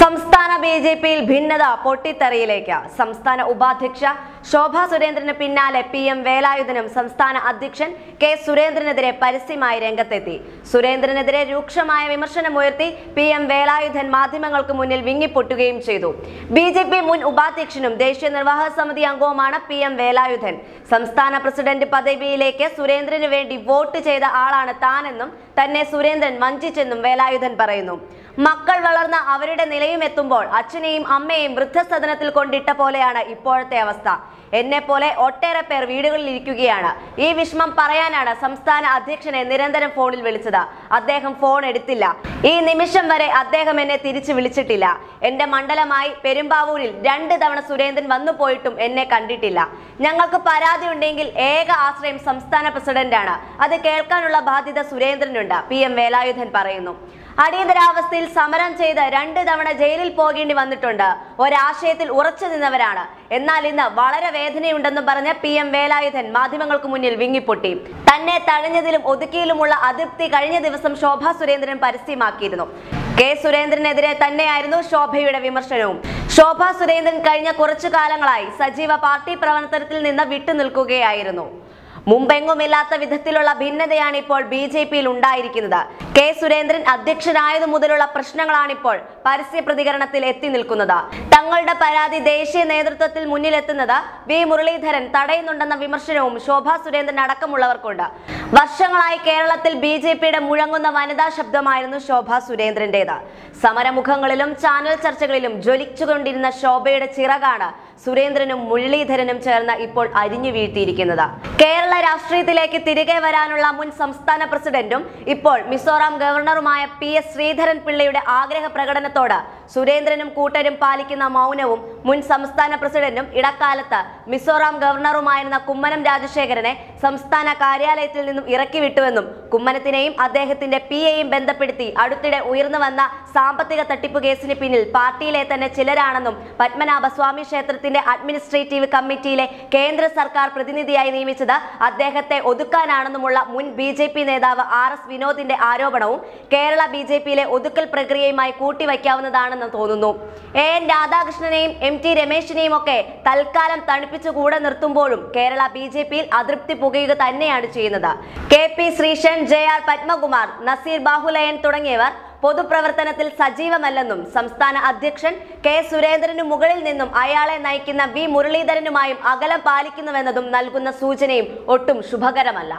സംസ്ഥാന B J പിയിൽ ഭിന്നത പൊട്ടിത്തെറിയിലേക്ക് സംസ്ഥാന ഉപാധ്യക്ഷ ശോഭാ സുരേന്ദ്രന് പിന്നാലെ പി എം വേലായുധനും സംസ്ഥാന അധ്യക്ഷൻ കെ സുരേന്ദ്രനെതിരെ പരസ്യമായി രംഗത്തെത്തി സുരേന്ദ്രനെതിരെ രൂക്ഷമായ വിമർശനമുയർത്തി പി എം വേലായുധൻ മാധ്യമങ്ങൾക്ക് മുന്നിൽ വിങ്ങിപ്പൊട്ടുകയും ചെയ്തു ബി ജെ പി മുൻ ഉപാധ്യക്ഷനും ദേശീയ നിർവാഹക സമിതി അംഗവുമാണ് പി എം വേലായുധൻ സംസ്ഥാന പ്രസിഡന്റ് പദവിയിലേക്ക് സുരേന്ദ്രന് വേണ്ടി വോട്ട് ചെയ്ത ആളാണ് താനെന്നും തന്നെ സുരേന്ദ്രൻ വഞ്ചിച്ചെന്നും വേലായുധൻ പറയുന്നു മക്കൾ വളർന്ന അവരുടെ നിലയും എത്തുമ്പോൾ അച്ഛനെയും അമ്മയെയും വൃദ്ധസദനത്തിൽ കൊണ്ടിട്ട പോലെയാണ് ഇപ്പോഴത്തെ അവസ്ഥ എന്നെ പോലെ ഒട്ടേറെ പേർ വീടുകളിൽ ഇരിക്കുകയാണ് ഈ വിഷമം പറയാനാണ് സംസ്ഥാന അധ്യക്ഷനെ നിരന്തരം ഫോണിൽ വിളിച്ചത് അദ്ദേഹം ഫോൺ എടുത്തില്ല ഈ നിമിഷം വരെ അദ്ദേഹം എന്നെ തിരിച്ചു വിളിച്ചിട്ടില്ല എന്റെ മണ്ഡലമായി പെരുമ്പാവൂരിൽ രണ്ട് തവണ സുരേന്ദ്രൻ വന്നു പോയിട്ടും എന്നെ കണ്ടിട്ടില്ല ഞങ്ങൾക്ക് പരാതി ഉണ്ടെങ്കിൽ ഏക ആശ്രയം സംസ്ഥാന പ്രസിഡന്റാണ് അത് കേൾക്കാനുള്ള ബാധ്യത സുരേന്ദ്രനുണ്ട് പി എം വേലായുധൻ പറയുന്നു അടിയന്തരാവസ്ഥയിൽ സമരം ചെയ്ത് രണ്ട് തവണ ജയിലിൽ പോകേണ്ടി വന്നിട്ടുണ്ട് ഒരാശയത്തിൽ ഉറച്ചു നിന്നവരാണ് എന്നാൽ ഇന്ന് വളരെ വേദനയുണ്ടെന്ന് പറഞ്ഞ പി എം വേലായുധൻ മാധ്യമങ്ങൾക്ക് മുന്നിൽ വിങ്ങിപ്പൊട്ടി തന്നെ തഴഞ്ഞതിലും ഒതുക്കിയിലുമുള്ള അതൃപ്തി കഴിഞ്ഞ ദിവസം ശോഭാ സുരേന്ദ്രൻ പരസ്യമാക്കിയിരുന്നു കെ സുരേന്ദ്രനെതിരെ തന്നെയായിരുന്നു ശോഭയുടെ വിമർശനവും ശോഭാ സുരേന്ദ്രൻ കഴിഞ്ഞ കുറച്ചു കാലങ്ങളായി സജീവ പാർട്ടി പ്രവർത്തനത്തിൽ നിന്ന് വിട്ടുനിൽക്കുകയായിരുന്നു മുമ്പെങ്ങുമില്ലാത്ത വിധത്തിലുള്ള ഭിന്നതയാണ് ഇപ്പോൾ ബി ജെ പിയിൽ ഉണ്ടായിരിക്കുന്നത് കെ സുരേന്ദ്രൻ അധ്യക്ഷനായതു മുതലുള്ള പ്രശ്നങ്ങളാണ് ഇപ്പോൾ പരസ്യ പ്രതികരണത്തിൽ എത്തി നിൽക്കുന്നത് തങ്ങളുടെ പരാതി ദേശീയ നേതൃത്വത്തിൽ മുന്നിലെത്തുന്നത് വി മുരളീധരൻ തടയുന്നുണ്ടെന്ന വിമർശനവും ശോഭാ സുരേന്ദ്രൻ അടക്കമുള്ളവർക്കുണ്ട് വർഷങ്ങളായി കേരളത്തിൽ ബി ജെ പിയുടെ മുഴങ്ങുന്ന വനിതാ ശബ്ദമായിരുന്നു ശോഭാ സുരേന്ദ്രന്റേത് സമരമുഖങ്ങളിലും ചാനൽ ചർച്ചകളിലും ജ്വലിച്ചുകൊണ്ടിരുന്ന ശോഭയുടെ ചിറകാണ് സുരേന്ദ്രനും മുരളീധരനും ചേർന്ന് ഇപ്പോൾ അരിഞ്ഞു വീഴ്ത്തിയിരിക്കുന്നത് കേരള രാഷ്ട്രീയത്തിലേക്ക് തിരികെ വരാനുള്ള മുൻ സംസ്ഥാന പ്രസിഡന്റും ഇപ്പോൾ മിസോറാം ഗവർണറുമായ പി എസ് ശ്രീധരൻ പിള്ളയുടെ ആഗ്രഹ പ്രകടനത്തോട് സുരേന്ദ്രനും കൂട്ടരും പാലിക്കുന്ന മൗനവും മുൻ സംസ്ഥാന പ്രസിഡന്റും ഇടക്കാലത്ത് മിസോറാം ഗവർണറുമായിരുന്ന കുമ്മനം രാജശേഖരനെ സംസ്ഥാന കാര്യാലയത്തിൽ നിന്നും ഇറക്കി വിട്ടുവെന്നും കുമ്മനത്തിനെയും അദ്ദേഹത്തിന്റെ പി എയും ബന്ധപ്പെടുത്തി അടുത്തിടെ ഉയർന്നു വന്ന സാമ്പത്തിക തട്ടിപ്പ് കേസിന് പിന്നിൽ പാർട്ടിയിലെ തന്നെ ചിലരാണെന്നും പത്മനാഭ സ്വാമി ക്ഷേത്രത്തിന്റെ അഡ്മിനിസ്ട്രേറ്റീവ് കമ്മിറ്റിയിലെ കേന്ദ്ര സർക്കാർ പ്രതിനിധിയായി നിയമിച്ചത് അദ്ദേഹത്തെ ഒതുക്കാനാണെന്നുമുള്ള മുൻ ബി ജെ പി നേതാവ് ആർ എസ് വിനോദിന്റെ ആരോപണവും കേരള ബി ജെ പിയിലെ ഒതുക്കൽ പ്രക്രിയയുമായി കൂട്ടിവയ്ക്കാവുന്നതാണെന്ന് തോന്നുന്നു എ എൻ രാധാകൃഷ്ണനെയും എം ടി രമേശിനെയും ഒക്കെ തൽക്കാലം തണുപ്പിച്ചു കൂടെ നിർത്തുമ്പോഴും കേരള ബി ജെ പിയിൽ അതൃപ്തി പുകയുക തന്നെയാണ് ചെയ്യുന്നത് K P Sreesan J R Padmakumar Naseer Bahulayan തുടങ്ങിയവർ പൊതുപ്രവർത്തനത്തിൽ സജീവമല്ലെന്നും സംസ്ഥാന അധ്യക്ഷൻ കെ സുരേന്ദ്രനു മുകളിൽ നിന്നും അയാളെ നയിക്കുന്ന വി മുരളീധരനുമായും അകലം പാലിക്കുന്നുവെന്നതും നൽകുന്ന സൂചനയും ഒട്ടും ശുഭകരമല്ല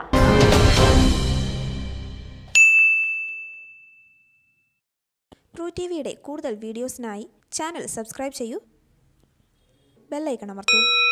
ട്രൂ ടി വിയുടെ കൂടുതൽ വീഡിയോസിനായി ചാനൽ സബ്സ്ക്രൈബ് ചെയ്യൂ ബെല്ലൈക്കൺ അമർത്തൂ